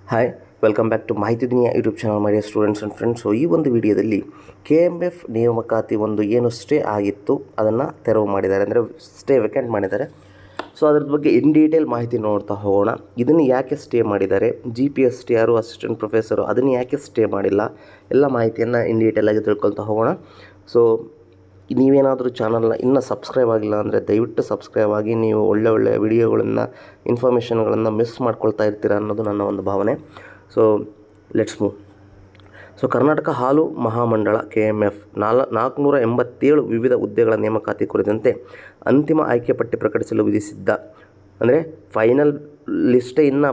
hi welcome back to Mahiti Duniya YouTube channel ಮಾಡಿಯ students and friends so ಈ ಒಂದು ವಿಡಿಯೋದಲ್ಲಿ ಕೆ ಎಮ್ ಎಫ್ ನೇಮಕಾತಿ ಒಂದು ಏನು ಸ್ಟೇ ಆಗಿತ್ತು ಅದನ್ನು ತೆರವು ಮಾಡಿದ್ದಾರೆ ಅಂದರೆ ಸ್ಟೇ ವೆಕೆಂಟ್ ಮಾಡಿದ್ದಾರೆ ಸೊ ಅದ್ರ ಬಗ್ಗೆ ಇನ್ ಡೀಟೇಲ್ ಮಾಹಿತಿ ನೋಡ್ತಾ ಹೋಗೋಣ ಇದನ್ನು ಯಾಕೆ ಸ್ಟೇ ಮಾಡಿದ್ದಾರೆ ಜಿ ಪಿ ಎಸ್ ಟಿ ಯಾರು ಅಸಿಸ್ಟೆಂಟ್ ಪ್ರೊಫೆಸರು ಅದನ್ನು ಯಾಕೆ ಸ್ಟೇ ಮಾಡಿಲ್ಲ ಎಲ್ಲ ಮಾಹಿತಿಯನ್ನು ಇನ್ ಡೀಟೇಲಾಗಿ ತಿಳ್ಕೊಳ್ತಾ ಹೋಗೋಣ ಸೊ ನೀವೇನಾದರೂ ಚಾನಲ್ನ ಇನ್ನೂ ಸಬ್ಸ್ಕ್ರೈಬ್ ಆಗಿಲ್ಲ ಅಂದರೆ ದಯವಿಟ್ಟು ಸಬ್ಸ್ಕ್ರೈಬ್ ಆಗಿ ನೀವು ಒಳ್ಳೆ ಒಳ್ಳೆಯ ವಿಡಿಯೋಗಳನ್ನು ಇನ್ಫಾರ್ಮೇಷನ್ಗಳನ್ನು ಮಿಸ್ ಮಾಡ್ಕೊಳ್ತಾ ಇರ್ತೀರ ಅನ್ನೋದು ನನ್ನ ಒಂದು ಭಾವನೆ so let's move so Karnataka ಹಾಲು ಮಹಾಮಂಡಳ ಕೆ ಎಮ್ ಎಫ್ ನಾಲ್ ನಾಲ್ಕುನೂರ ಎಂಬತ್ತೇಳು ವಿವಿಧ ಹುದ್ದೆಗಳ ನೇಮಕಾತಿ ಕುರಿತಂತೆ ಅಂತಿಮ ಆಯ್ಕೆ ಪಟ್ಟಿ ಪ್ರಕಟಿಸಲು ವಿಧಿಸಿದ್ದ ಅಂದರೆ ಫೈನಲ್ ಲಿಸ್ಟೇ ಇನ್ನು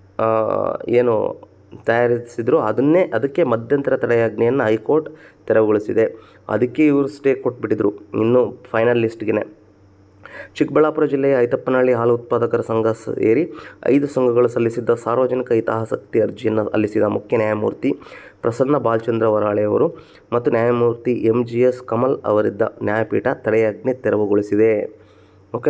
ಏನು ತಯಾರಿಸಿದ್ರು ಅದನ್ನೇ ಅದಕ್ಕೆ ಮಧ್ಯಂತರ ತಡೆಯಾಜ್ಞೆಯನ್ನು ಹೈಕೋರ್ಟ್ ತೆರವುಗೊಳಿಸಿದೆ ಅದಕ್ಕೆ ಇವರು ಸ್ಟೇ ಕೊಟ್ಬಿಟ್ಟಿದ್ರು ಇನ್ನು ಫೈನಲ್ ಲಿಸ್ಟ್ಗೆ ಚಿಕ್ಕಬಳ್ಳಾಪುರ ಜಿಲ್ಲೆಯ ಐತಪ್ಪನಹಳ್ಳಿ ಹಾಲು ಉತ್ಪಾದಕರ ಸಂಘ ಸೇರಿ ಐದು ಸಂಘಗಳು ಸಲ್ಲಿಸಿದ್ದ ಸಾರ್ವಜನಿಕ ಹಿತಾಸಕ್ತಿ ಅರ್ಜಿಯನ್ನು ಸಲ್ಲಿಸಿದ ಮುಖ್ಯ ನ್ಯಾಯಮೂರ್ತಿ ಪ್ರಸನ್ನ ಬಾಲಚಂದ್ರ ವರಾಳೆಯವರು ಮತ್ತು ನ್ಯಾಯಮೂರ್ತಿ ಎಂ ಜಿ ಎಸ್ ಕಮಲ್ ಅವರಿದ್ದ ನ್ಯಾಯಪೀಠ ತಡೆಯಾಜ್ಞೆ ತೆರವುಗೊಳಿಸಿದೆ ಓಕೆ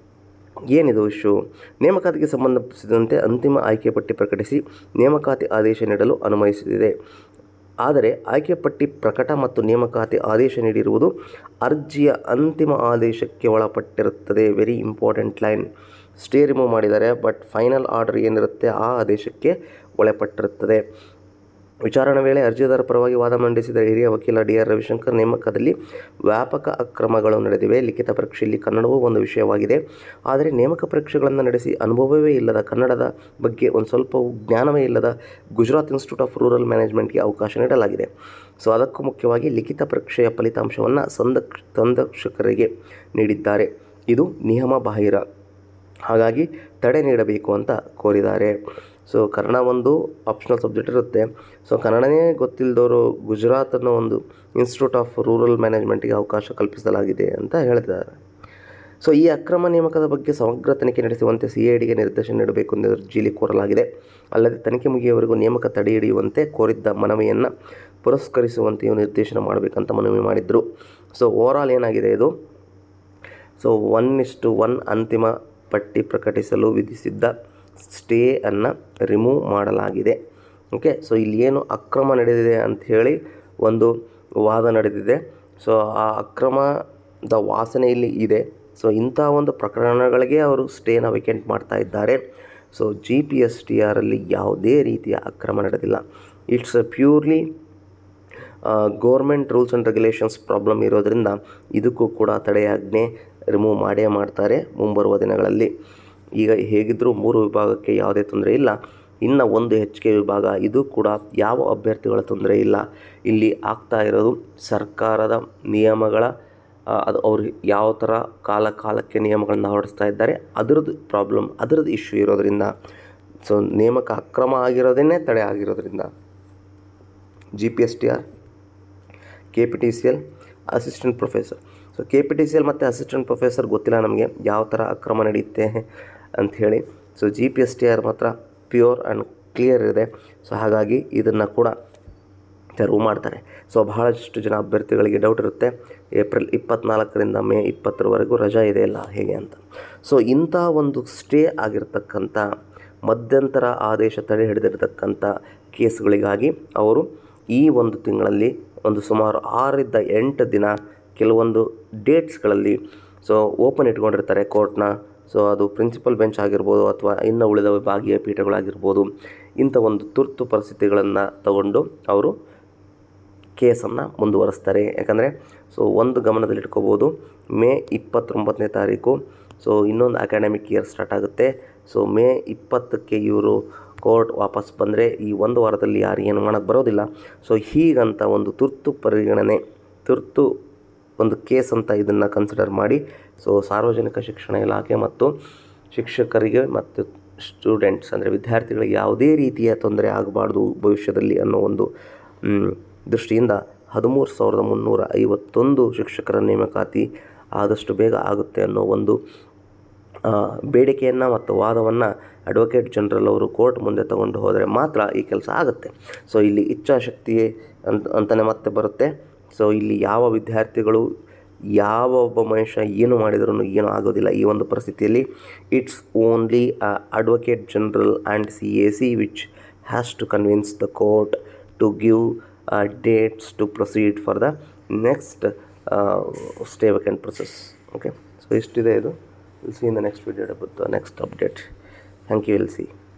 ಏನಿದು ಇಶ್ಯೂ ನೇಮಕಾತಿಗೆ ಸಂಬಂಧಿಸಿದಂತೆ ಅಂತಿಮ ಆಯ್ಕೆ ಪಟ್ಟಿ ಪ್ರಕಟಿಸಿ ನೇಮಕಾತಿ ಆದೇಶ ನೀಡಲು ಅನುಮತಿಸಿದೆ ಆದರೆ ಆಯ್ಕೆ ಪಟ್ಟಿ ಪ್ರಕಟ ಮತ್ತು ನೇಮಕಾತಿ ಆದೇಶ ನೀಡಿರುವುದು ಅರ್ಜಿಯ ಅಂತಿಮ ಆದೇಶಕ್ಕೆ ಒಳಪಟ್ಟಿರುತ್ತದೆ very important line stay remove ಮಾಡಿದ್ದಾರೆ ಬಟ್ ಫೈನಲ್ ಆರ್ಡರ್ ಏನಿರುತ್ತೆ ಆ ಆದೇಶಕ್ಕೆ ಒಳಪಟ್ಟಿರುತ್ತದೆ ವಿಚಾರಣೆ ವೇಳೆ ಅರ್ಜಿದಾರ ಪರವಾಗಿ ವಾದ ಮಂಡಿಸಿದ ಹಿರಿಯ ವಕೀಲ ಡಿ ಆರ್ ರವಿಶಂಕರ್ ನೇಮಕದಲ್ಲಿ ವ್ಯಾಪಕ ಅಕ್ರಮಗಳು ನಡೆದಿವೆ ಲಿಖಿತ ಪರೀಕ್ಷೆಯಲ್ಲಿ ಕನ್ನಡವೂ ಒಂದು ವಿಷಯವಾಗಿದೆ ಆದರೆ ನೇಮಕ ಪರೀಕ್ಷೆಗಳನ್ನು ನಡೆಸಿ ಅನುಭವವೇ ಇಲ್ಲದ ಕನ್ನಡದ ಬಗ್ಗೆ ಒಂದು ಸ್ವಲ್ಪ ಜ್ಞಾನವೇ ಇಲ್ಲದ ಗುಜರಾತ್ ಇನ್ಸ್ಟಿಟ್ಯೂಟ್ ಆಫ್ ರೂರಲ್ ಮ್ಯಾನೇಜ್ಮೆಂಟ್ಗೆ ಅವಕಾಶ ನೀಡಲಾಗಿದೆ ಸೊ ಅದಕ್ಕೂ ಮುಖ್ಯವಾಗಿ ಲಿಖಿತ ಪರೀಕ್ಷೆಯ ಫಲಿತಾಂಶವನ್ನು ಸಂದಕ್ಷ ಸಂದರ್ಶಕರಿಗೆ ನೀಡಿದ್ದಾರೆ ಇದು ನಿಯಮ ಬಾಹಿರ ಹಾಗಾಗಿ ತಡೆ ನೀಡಬೇಕು ಅಂತ ಕೋರಿದ್ದಾರೆ ಸೊ ಕನ್ನಡ ಒಂದು ಆಪ್ಷನಲ್ ಸಬ್ಜೆಕ್ಟ್ ಇರುತ್ತೆ ಸೊ ಕನ್ನಡನೇ ಗೊತ್ತಿಲ್ಲದವರು ಗುಜರಾತ್ ಅನ್ನೋ ಒಂದು ಇನ್ಸ್ಟಿಟ್ಯೂಟ್ ಆಫ್ ರೂರಲ್ ಮ್ಯಾನೇಜ್ಮೆಂಟಿಗೆ ಅವಕಾಶ ಕಲ್ಪಿಸಲಾಗಿದೆ ಅಂತ ಹೇಳ್ತಿದ್ದಾರೆ ಸೊ ಈ ಅಕ್ರಮ ನೇಮಕದ ಬಗ್ಗೆ ಸಮಗ್ರ ತನಿಖೆ ನಡೆಸುವಂತೆ ಸಿ ಐ ಡಿಗೆ ನಿರ್ದೇಶನ ನೀಡಬೇಕು ಎಂದು ಅರ್ಜಿಯಲ್ಲಿ ಕೋರಲಾಗಿದೆ ಅಲ್ಲದೆ ತನಿಖೆ ಮುಗಿಯುವವರೆಗೂ ನೇಮಕ ತಡೆ ಹಿಡಿಯುವಂತೆ ಕೋರಿದ್ದ ಮನವಿಯನ್ನು ಪುರಸ್ಕರಿಸುವಂತೆಯೂ ನಿರ್ದೇಶನ ಮಾಡಬೇಕಂತ ಮನವಿ ಮಾಡಿದ್ದರು ಸೊ ಓವರಾಲ್ ಏನಾಗಿದೆ ಇದು ಸೊ ಒನ್ ಇಷ್ಟು ಒನ್ ಅಂತಿಮ ಪಟ್ಟಿ ಪ್ರಕಟಿಸಲು ವಿಧಿಸಿದ್ದ ಸ್ಟೇಯನ್ನು ರಿಮೂವ್ ಮಾಡಲಾಗಿದೆ ಓಕೆ ಸೊ ಇಲ್ಲಿ ಏನು ಅಕ್ರಮ ನಡೆದಿದೆ ಅಂಥೇಳಿ ಒಂದು ವಾದ ನಡೆದಿದೆ ಸೊ ಆ ಅಕ್ರಮದ ವಾಸನೆ ಇಲ್ಲಿ ಇದೆ ಸೊ ಇಂಥ ಒಂದು ಪ್ರಕರಣಗಳಿಗೆ ಅವರು ಸ್ಟೇನ ವೇಕೆಂಟ್ ಮಾಡ್ತಾ ಇದ್ದಾರೆ so G P S T ಆರಲ್ಲಿ ಯಾವುದೇ ರೀತಿಯ ಅಕ್ರಮ ನಡೆದಿಲ್ಲ it's a purely government rules and regulations problem ಇರೋದರಿಂದ ಇದಕ್ಕೂ ಕೂಡ ತಡೆಯಾಜ್ಞೆ ರಿಮೂವ್ ಮಾಡೇ ಮಾಡ್ತಾರೆ ಮುಂಬರುವ ದಿನಗಳಲ್ಲಿ ಈಗ ಹೇಗಿದ್ದರೂ ಮೂರು ವಿಭಾಗಕ್ಕೆ ಯಾವುದೇ ತೊಂದರೆ ಇಲ್ಲ ಇನ್ನು ಒಂದು ಹೆಚ್ಚಿಗೆ ವಿಭಾಗ ಇದು ಕೂಡ ಯಾವ ಅಭ್ಯರ್ಥಿಗಳ ತೊಂದರೆ ಇಲ್ಲ ಇಲ್ಲಿ ಆಗ್ತಾ ಇರೋದು ಸರ್ಕಾರದ ನಿಯಮಗಳ ಅದು ಅವ್ರು ಯಾವ ಥರ ಕಾಲ ಕಾಲಕ್ಕೆ ನಿಯಮಗಳನ್ನು ಹೊರಡಿಸ್ತಾ ಇದ್ದಾರೆ ಅದರದ್ದು ಪ್ರಾಬ್ಲಮ್ ಅದರದ್ದು ಇಶ್ಯೂ ಇರೋದರಿಂದ ಸೊ ನೇಮಕ ಅಕ್ರಮ ಆಗಿರೋದೇ ತಡೆ ಆಗಿರೋದ್ರಿಂದ G P S T R K P T C L assistant professor so K P T C L ಮತ್ತು ಅಸಿಸ್ಟೆಂಟ್ ಪ್ರೊಫೆಸರ್ ಗೊತ್ತಿಲ್ಲ ನಮಗೆ ಯಾವ ಥರ ಅಕ್ರಮ ನಡೆಯುತ್ತೆ ಅಂಥೇಳಿ so G P S T R ಮಾತ್ರ ಪ್ಯೂರ್ ಆ್ಯಂಡ್ ಕ್ಲಿಯರ್ ಇದೆ ಸೊ ಹಾಗಾಗಿ ಇದನ್ನು ಕೂಡ ತೆರವು ಮಾಡ್ತಾರೆ ಸೊ ಬಹಳಷ್ಟು ಜನ ಅಭ್ಯರ್ಥಿಗಳಿಗೆ ಡೌಟ್ ಇರುತ್ತೆ ಏಪ್ರಿಲ್ ಇಪ್ಪತ್ತ್ನಾಲ್ಕರಿಂದ ಮೇ ಇಪ್ಪತ್ತರವರೆಗೂ ರಜಾ ಇದೆ ಇಲ್ಲ ಹೇಗೆ ಅಂತ ಸೊ ಇಂಥ ಒಂದು ಸ್ಟೇ ಆಗಿರ್ತಕ್ಕಂಥ ಮಧ್ಯಂತರ ಆದೇಶ ತಡೆ ಹಿಡಿದಿರ್ತಕ್ಕಂಥ ಕೇಸ್ಗಳಿಗಾಗಿ ಅವರು ಈ ಒಂದು ತಿಂಗಳಲ್ಲಿ ಒಂದು ಸುಮಾರು ಆರರಿಂದ ಎಂಟು ದಿನ ಕೆಲವೊಂದು ಡೇಟ್ಸ್ಗಳಲ್ಲಿ ಸೊ ಓಪನ್ ಇಟ್ಕೊಂಡಿರ್ತಾರೆ ಕೋರ್ಟ್ನ ಸೊ ಅದು ಪ್ರಿನ್ಸಿಪಲ್ ಬೆಂಚ್ ಆಗಿರ್ಬೋದು ಅಥವಾ ಇನ್ನು ಉಳಿದ ವಿಭಾಗೀಯ ಪೀಠಗಳಾಗಿರ್ಬೋದು ಇಂಥ ಒಂದು ತುರ್ತು ಪರಿಸ್ಥಿತಿಗಳನ್ನು ತಗೊಂಡು ಅವರು ಕೇಸನ್ನು ಮುಂದುವರಿಸ್ತಾರೆ ಯಾಕಂದರೆ ಸೊ ಒಂದು ಗಮನದಲ್ಲಿಟ್ಕೋಬೋದು ಮೇ ಇಪ್ಪತ್ತೊಂಬತ್ತನೇ ತಾರೀಕು ಸೊ ಇನ್ನೊಂದು ಅಕಾಡೆಮಿಕ್ ಇಯರ್ ಸ್ಟಾರ್ಟ್ ಆಗುತ್ತೆ ಸೊ ಮೇ ಇಪ್ಪತ್ತಕ್ಕೆ ಇವರು ಕೋರ್ಟ್ ವಾಪಸ್ ಬಂದರೆ ಈ ಒಂದು ವಾರದಲ್ಲಿ ಯಾರು ಏನು ಮಾಡೋಕ್ಕೆ ಬರೋದಿಲ್ಲ ಸೊ ಹೀಗಂತ ಒಂದು ತುರ್ತು ಪರಿಗಣನೆ ತುರ್ತು ಒಂದು ಕೇಸ್ ಅಂತ ಇದನ್ನು ಕನ್ಸಿಡರ್ ಮಾಡಿ ಸೊ ಸಾರ್ವಜನಿಕ ಶಿಕ್ಷಣ ಇಲಾಖೆ ಮತ್ತು ಶಿಕ್ಷಕರಿಗೆ ಮತ್ತು ಸ್ಟೂಡೆಂಟ್ಸ್ ಅಂದರೆ ವಿದ್ಯಾರ್ಥಿಗಳಿಗೆ ಯಾವುದೇ ರೀತಿಯ ತೊಂದರೆ ಆಗಬಾರ್ದು ಭವಿಷ್ಯದಲ್ಲಿ ಅನ್ನೋ ಒಂದು ದೃಷ್ಟಿಯಿಂದ ಹದಿಮೂರು ಸಾವಿರದ ಮುನ್ನೂರ ಐವತ್ತೊಂದು ಶಿಕ್ಷಕರ ನೇಮಕಾತಿ ಆದಷ್ಟು ಬೇಗ ಆಗುತ್ತೆ ಅನ್ನೋ ಒಂದು ಬೇಡಿಕೆಯನ್ನು ಮತ್ತು ವಾದವನ್ನು ಅಡ್ವೊಕೇಟ್ ಜನರಲ್ ಅವರು ಕೋರ್ಟ್ ಮುಂದೆ ತಗೊಂಡು ಹೋದರೆ ಮಾತ್ರ ಈ ಕೆಲಸ ಆಗುತ್ತೆ ಸೊ ಇಲ್ಲಿ ಇಚ್ಛಾಶಕ್ತಿ ಅಂತ ಅಂತಲೇ ಮತ್ತೆ ಬರುತ್ತೆ ಸೊ ಇಲ್ಲಿ ಯಾವ ವಿದ್ಯಾರ್ಥಿಗಳು ಯಾವ ಒಬ್ಬ ಮನುಷ್ಯ ಏನು ಮಾಡಿದರೂ ಏನೂ ಆಗೋದಿಲ್ಲ ಈ ಒಂದು ಪರಿಸ್ಥಿತಿಯಲ್ಲಿ it's only advocate general and C A C which has to convince the court to give dates to proceed for the next stay vacant process okay so ಇಷ್ಟಿದೆ ಇದು will see in the next video about the next update thank you will C